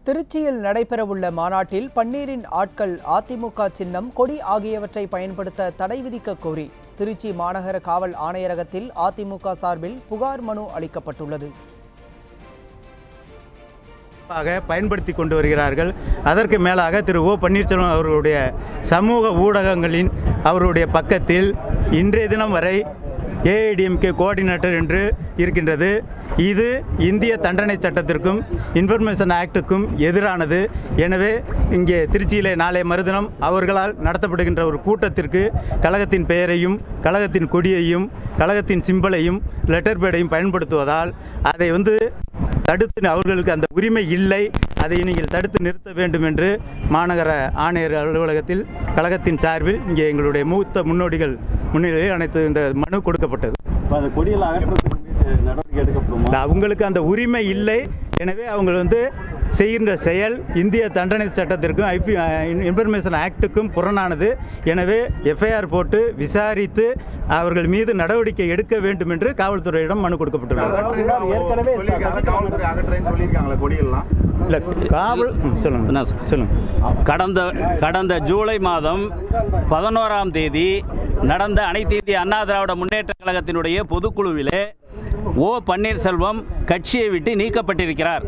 திருச்சியில் நடைபெறவுள்ள மாநாட்டில் பன்னீரின் ஆட்கள் அதிமுக சின்னம் கொடி ஆகியவற்றை பயன்படுத்த தடை விதிக்க கோரி திருச்சி மாநகர காவல் ஆணையரகத்தில் அதிமுக சார்பில் புகார் மனு அளிக்கப்பட்டுள்ளது ஆக பயன்படுத்தி கொண்டு வருகிறார்கள் அதற்கு மேலாக திரு ஓ பன்னீர்செல்வம் அவர்களுடைய சமூக ஊடகங்களின் அவருடைய பக்கத்தில் இன்றைய தினம் வரை ஏஐடிஎம்கே கோஆர்டினேட்டர் என்று இருக்கின்றது இது இந்திய தண்டனை சட்டத்திற்கும் இன்ஃபர்மேஷன் ஆக்டுக்கும் எதிரானது எனவே இங்கே திருச்சியிலே நாளை மறுதினம் அவர்களால் நடத்தப்படுகின்ற ஒரு கூட்டத்திற்கு கழகத்தின் பெயரையும் கழகத்தின் கொடியையும் கழகத்தின் சிம்பலையும் லெட்டர் பேடையும் பயன்படுத்துவதால் அதை வந்து தடுத்து அவர்களுக்கு அந்த உரிமை இல்லை அதை நீங்கள் தடுத்து நிறுத்த வேண்டும் என்று மாநகர ஆணையர் அலுவலகத்தில் கழகத்தின் சார்பில் இங்கே எங்களுடைய மூத்த முன்னோடிகள் முன்னிலையில் அனைத்து இந்த மனு கொடுக்கப்பட்டது இப்போ அந்த கொடியில் அகற்றுறதுக்கு மீது நடவடிக்கை எடுக்கப்படுமா அவங்களுக்கு அந்த உரிமை இல்லை எனவே அவங்க வந்து செய்கின்ற செயல் இந்திய தண்டனை சட்டத்திற்கும் ஐபி இன்ஃபர்மேஷன் ஆக்டுக்கும் புறணானது எனவே எஃப்ஐஆர் போட்டு விசாரித்து அவர்கள் மீது நடவடிக்கை எடுக்க வேண்டும் என்று காவல்துறையிடம் மனு கொடுக்கப்பட்டுள்ளது ஏற்கனவே சொல்லியிருக்காங்க காவல்துறை அகற்றேன்னு சொல்லியிருக்காங்களா கொடியெல்லாம் இல்லை காவல் ம், சொல்லுங்க என்ன சொல்லுங்க கடந்த கடந்த ஜூலை மாதம் பதினோராம் தேதி நடந்த அனைத்து இந்திய அண்ணா திராவிட முன்னேற்ற கழகத்தினுடைய பொதுக்குழுவிலே ஓ பன்னீர்செல்வம் கட்சியை விட்டு நீக்கப்பட்டிருக்கிறார்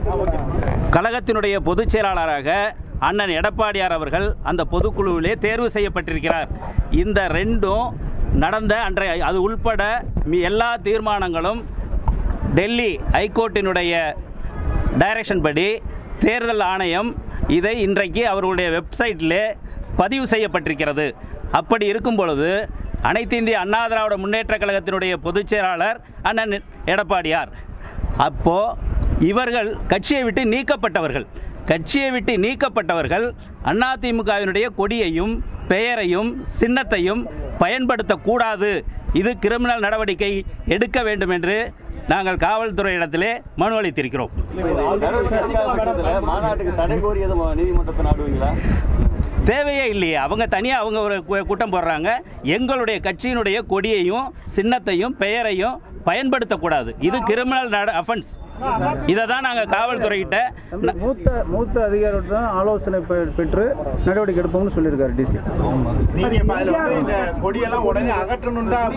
கழகத்தினுடைய பொதுச் செயலாளராக அண்ணன் எடப்பாடியார் அவர்கள் அந்த பொதுக்குழுவிலே தேர்வு செய்யப்பட்டிருக்கிறார் இந்த ரெண்டும் நடந்த அன்றைய அது உள்பட மி- எல்லா தீர்மானங்களும் டெல்லி ஹைகோர்ட்டினுடைய டைரக்ஷன் படி தேர்தல் ஆணையம் இதை இன்றைக்கு அவர்களுடைய வெப்சைட்டிலே பதிவு செய்யப்பட்டிருக்கிறது அப்படி இருக்கும் பொழுது அனைத்து இந்திய அண்ணா திராவிட முன்னேற்ற கழகத்தினுடைய பொதுச் செயலாளர் அண்ணன் எடப்பாடியார் அப்போ இவர்கள் கட்சியை விட்டு நீக்கப்பட்டவர்கள் கட்சியை விட்டு நீக்கப்பட்டவர்கள் அதிமுகவினுடைய கொடியையும் பெயரையும் சின்னத்தையும் பயன்படுத்தக்கூடாது இது கிரிமினல் நடவடிக்கை எடுக்க வேண்டும் என்று நாங்கள் காவல்துறையிடத்திலே மனு அளித்திருக்கிறோம் நடவடிக்கை எடுக்காத பட்சத்தில் மாநாட்டுக்கு தடை கோரி எதுவும் நீதிமன்றத்தை நாடுவீங்களா தேவையே இல்லையே அவங்க தனியாக அவங்க ஒரு கு- கூட்டம் போடுறாங்க எங்களுடைய கட்சியினுடைய கொடியையும் சின்னத்தையும் பெயரையும் பயன்படுத்தக்கூடாது இது கிரிமினல் நட அஃபென்ஸ் இதை தான் நாங்கள் காவல்துறையிட்ட ந- மூத்த மூத்த அதிகாரிகளிடம் ஆலோசனை பெ- பெற்று நடவடிக்கை எடுப்போம்னு சொல்லியிருக்காரு டிசி நீங்க இப்ப அதுல வந்து இந்த கொடியெல்லாம் உடனே அகற்றணும் தான்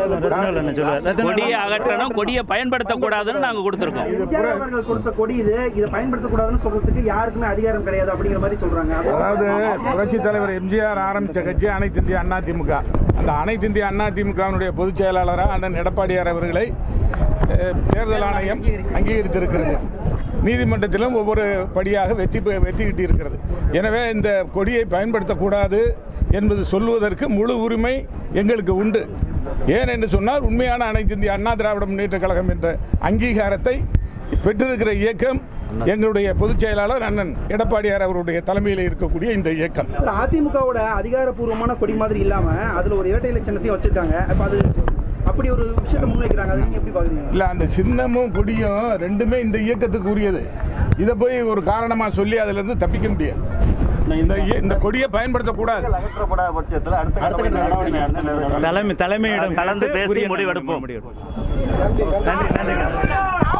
புகார் கொடியை அகற்றணும் கொடியை பயன்படுத்தக்கூடாதுன்னு நாங்கள் கொடுத்துருக்கோம் எம்ஜிஆர் அவர்கள் கொடுத்த கொடி இது இதை பயன்படுத்தக்கூடாதுன்னு சொல்றதுக்கு யாருக்குமே அதிகாரம் கிடையாது அப்படிங்கிற மாதிரி சொல்றாங்க அது- அதாவது புரட்சி தலைவர் எம்ஜிஆர் ஆரம்பித்த கட்சி அனைத்து இந்திய அண்ணா திமுக அந்த அனைத்து இந்திய அண்ணா திமுகவினுடைய பொதுச் செயலாளராக அண்ணன் எடப்பாடியார் அவர்களை அஹ், தேர்தல் ஆணையம் அங்கீகரித்திருக்கிறது நீதிமன்றத்திலும் ஒவ்வொரு படியாக வெற்றி பெ- வெற்றி கிட்டியிருக்கிறது எனவே இந்த கொடியை பயன்படுத்தக்கூடாது என்பது சொல்வதற்கு முழு உரிமை எங்களுக்கு உண்டு ஏன் என்று சொன்னால் உண்மையான அனைத்து இந்திய அண்ணா திராவிட முன்னேற்ற கழகம் என்ற அங்கீகாரத்தை பெற்றிருக்கிற இயக்கம் எங்களுடைய பொதுச் செயலாளர் அண்ணன் எடப்பாடியார் அவருடைய தலைமையில் இருக்கக்கூடிய இந்த இயக்கம் சார், அதிமுகவோட அதிகாரப்பூர்வமான கொடி மாதிரி இல்லாம அதுல ஒரு இரட்டை இலை சின்னத்தையும் வச்சிருக்காங்க அப்ப அது அப்படி ஒரு விஷயத்தை முன்வைக்கிறாங்க அதை நீங்க எப்படி பாக்குறீங்க இல்ல அந்த சின்னமும் கொடியும் ரெண்டுமே இந்த இயக்கத்துக்கு உரியது இதை போய் ஒரு காரணமா சொல்லி அதுல இருந்து தப்பிக்க முடியாது இந்த இய- இந்த கொடியை பயன்படுத்தக்கூடாது அகற்றப்படாத பட்சத்தில் அடுத்த கட்ட நடவடிக்கை என்ன தலைமை தலைமையிடம் கலந்து கேட்டு பேசி உரிய முடிவெடுப்போம். முடிவெடுப்போம் நன்றி நன்றி